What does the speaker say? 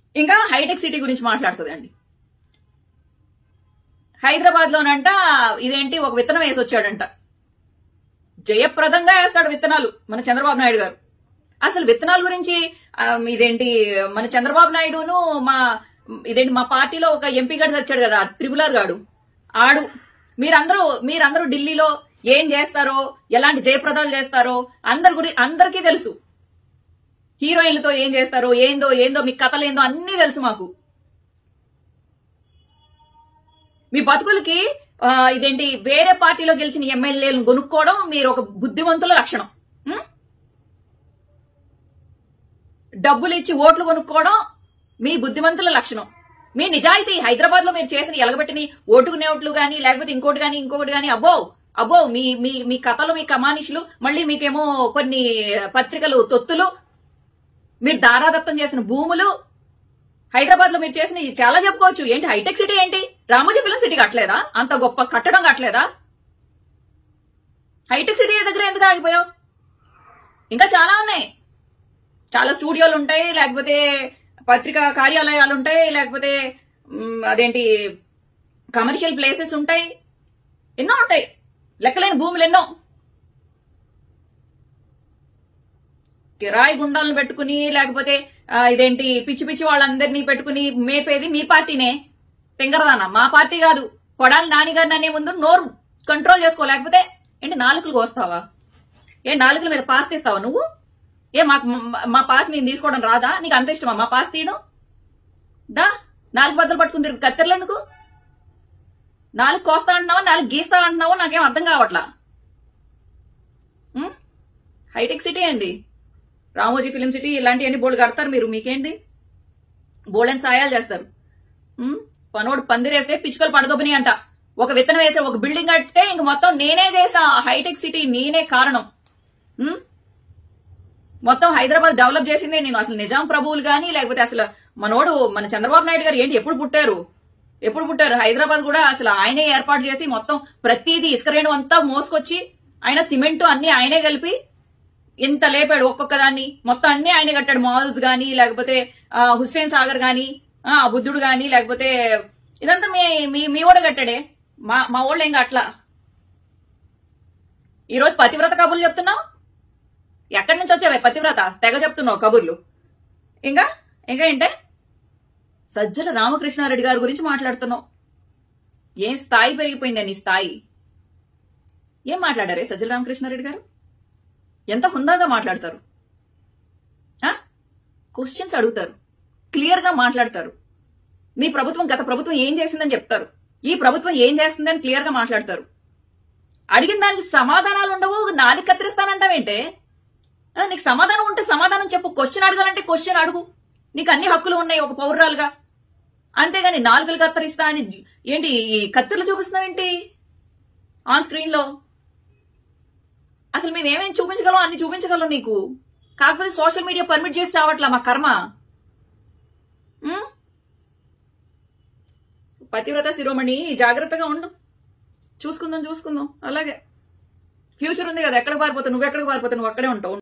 ఇంకా hitech city గురించి మాట్లాడుతుంది అండి హైదరాబాద్ లోనంట ఇదేంటి ఒక విత్తనం వేసి వచ్చాడంట జయప్రదంగా వేస్తాడు విత్తనాలు మన చంద్రబాబు నాయుడు గారు అసలు విత్తనాల గురించి ఆ, ఇదేంటి మన చంద్రబాబు నాయుడును మా ఇదేంటి మా పార్టీలో ఒక ఎంపీ గడు వచ్చాడు కదా త్రిపులర్ గాడు ఆడు మీరందరూ మీరందరూ ఢిల్లీలో ఏం చేస్తారో ఎలాంటి జయప్రదాలు చేస్తారో అందరి గురి అందరికీ తెలుసు హీరోయిన్లతో ఏం చేస్తారో ఏందో ఏందో మీ కథలేందో అన్నీ తెలుసు మాకు మీ బతుకులకి ఆ, ఇదేంటి వేరే పార్టీలో గెలిచిన ఎమ్మెల్యేలను కొనుక్కోవడం మీరు ఒక బుద్ధిమంతుల లక్షణం ఉం? డబ్బులు ఇచ్చి ఓట్లు కొనుక్కోవడం మీ బుద్ధిమంతుల లక్షణం మీ నిజాయితీ హైదరాబాద్ లో మీరు చేసిన ఎలగబెట్టిన ఓటుకునే ఓట్లు గానీ లేకపోతే ఇంకోటి గానీ ఇంకొకటి గానీ అబ్బో అబ్బో మీ మీ మీ కథలు మీ కమానిషులు మళ్ళీ మీకేమో కొన్ని పత్రికలు తొత్తులు మీరు దారాదత్తం చేసిన భూములు హైదరాబాద్ లో మీరు చేసిన ఇది చాలా చెప్పుకోవచ్చు ఏంటి హైటెక్ సిటీ ఏంటి రామోజీ ఫిలిం సిటీ కట్టలేదా అంత గొప్ప కట్టడం కట్టలేదా హైటెక్ సిటీ దగ్గర ఎందుకు ఆగిపోయావు ఇంకా చాలా ఉన్నాయి చాలా స్టూడియోలు ఉంటాయి లేకపోతే పత్రికా కార్యాలయాలు ఉంటాయి లేకపోతే మ్, అదేంటి కమర్షియల్ ప్లేసెస్ ఉంటాయి ఎన్నో ఉంటాయి లెక్కలేని భూములు ఎన్నో కిరాయి గుండాలను పెట్టుకుని లేకపోతే ఆ, ఇదేంటి పిచ్చి పిచ్చి వాళ్ళందరినీ పెట్టుకుని మేపేది మీ పార్టీనే తెంగరదానా మా పార్టీ కాదు కొడాలి నానిగారిని అనే ముందు నోరు కంట్రోల్ చేసుకో లేకపోతే ఏంటి నాలుకలు కోస్తావా ఏ నాలుకల మీద పాస్ తీస్తావా నువ్వు ఏ మాకు మా- మా పాస్ నేను తీసుకోవడం రాదా నీకు అంత ఇష్టమా మా పాస్ తీయడం దా నాలుగు బద్దలు పట్టుకుని తిరుగు కత్తెరలు ఎందుకు నాలుగు కోస్తా అంటున్నావా నాలుగు గీస్తా అంటున్నావా నాకేం అర్థం కావట్లా ఉం? హైటెక్ సిటీ ఏంది రామోజీ ఫిలిం సిటీ ఇలాంటివన్నీ బోల్డ్ కడతారు మీరు మీకేంటి బోల్డెన్ సాయాలు చేస్తారు ఉం? పనోడు పందిరేస్తే పిచ్చుకలు పడదొబ్బని అంట ఒక విత్తనం వేసే ఒక బిల్డింగ్ కడితే ఇంక మొత్తం నేనే చేసా ఆ హైటెక్ సిటీ నేనే కారణం ఉం? మొత్తం హైదరాబాద్ డెవలప్ చేసిందే నేను అసలు నిజాం ప్రభువులు గానీ లేకపోతే అసలు మనోడు మన చంద్రబాబు నాయుడు గారు ఏంటి ఎప్పుడు పుట్టారు ఎప్పుడు పుట్టారు హైదరాబాద్ కూడా అసలు ఆయనే ఏర్పాటు చేసి మొత్తం ప్రతిదీ ఇసుక రేణు అంతా మోసుకొచ్చి ఆయన సిమెంట్ అన్ని ఆయనే కలిపి ఇంత లేపాడు ఒక్కొక్క దాన్ని మొత్తం అన్ని ఆయనే కట్టాడు మాల్స్ గానీ లేకపోతే ఆ, హుస్సేన్ సాగర్ గానీ ఆ, బుద్ధుడు గానీ లేకపోతే ఇదంతా మీ మీ మీ కూడా కట్టాడే మా మా వాళ్ళు ఇంకా అట్లా ఈ రోజు పతివ్రత కబుర్లు చెప్తున్నావు ఎక్కడి నుంచి వచ్చావే పతివ్రత తెగ చెప్తున్నావు కబుర్లు ఇంకా ఇంకా ఏంటే సజ్జల రామకృష్ణారెడ్డి గారి గురించి మాట్లాడుతున్నావు ఏం స్థాయి పెరిగిపోయింది నీ స్థాయి ఏం మాట్లాడారే సజ్జల రామకృష్ణారెడ్డి గారు ఎంత హుందాగా మాట్లాడతారు క్వశ్చన్స్ అడుగుతారు క్లియర్ గా మాట్లాడతారు మీ ప్రభుత్వం గత ప్రభుత్వం ఏం చేసిందని చెప్తారు ఈ ప్రభుత్వం ఏం చేస్తుందని క్లియర్ గా మాట్లాడతారు అడిగిన దానికి సమాధానాలు ఉండవు నాలుగు కత్తిరిస్తానంటావేంటే ఆ, నీకు సమాధానం ఉంటే సమాధానం చెప్పు క్వశ్చన్ అడగాలంటే క్వశ్చన్ అడుగు నీకు అన్ని హక్కులు ఉన్నాయి ఒక పౌరురాలుగా అంతేగాని నాలుగులు కత్తిరిస్తా అని ఏంటి ఈ కత్తిర్లు చూపిస్తున్నావేంటి ఆన్ స్క్రీన్ లో అసలు మేము ఏమేం చూపించగలం అన్ని చూపించగలం నీకు కాకపోతే సోషల్ మీడియా పర్మిట్ చేసి చావట్లా మా కర్మ ఉం? పతివ్రత శిరోమణి జాగ్రత్తగా ఉండు చూసుకుందాం చూసుకుందాం అలాగే ఫ్యూచర్ ఉంది కదా ఎక్కడికి పారిపోతావు నువ్వు ఎక్కడికి పారిపోతావు నువ్వు అక్కడే ఉంటావు